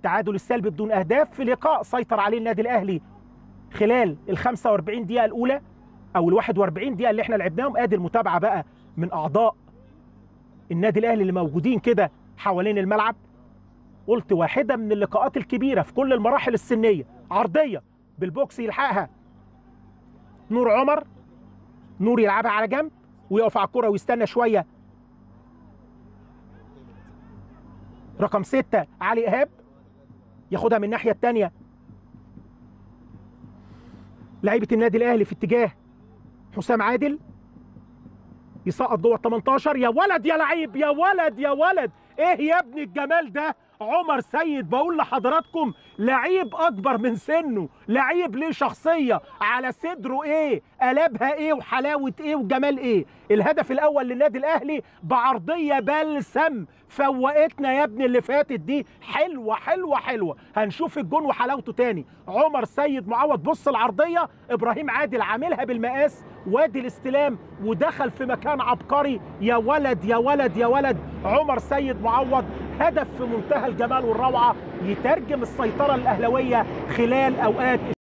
التعادل السلبي بدون اهداف في لقاء سيطر عليه النادي الاهلي خلال ال 45 دقيقه الاولى او ال 41 دقيقه اللي احنا لعبناهم ادي المتابعه بقى من اعضاء النادي الاهلي اللي موجودين كده حوالين الملعب قلت واحده من اللقاءات الكبيره في كل المراحل السنيه عرضيه بالبوكس يلحقها نور عمر نور يلعبها على جنب ويقف على الكره ويستنى شويه رقم ستة علي إيهاب ياخدها من الناحية التانية لعيبة النادي الأهلي في اتجاه حسام عادل يسقط جوه ال 18 يا ولد يا لعيب يا ولد يا ولد ايه يا ابن الجمال ده عمر سيد بقول لحضراتكم لعيب اكبر من سنه لعيب ليه شخصيه على صدره ايه قلبها ايه وحلاوه ايه وجمال ايه الهدف الاول للنادي الاهلي بعرضيه بلسم فوقتنا يا ابني اللي فاتت دي حلوه حلوه حلوه هنشوف الجون وحلاوته تاني عمر سيد معوض بص العرضيه ابراهيم عادل عاملها بالمقاس وادي الاستلام ودخل في مكان عبقري يا ولد يا ولد يا ولد عمر سيد معوض هدف في منتهى الجمال والروعه يترجم السيطره الاهلاويه خلال اوقات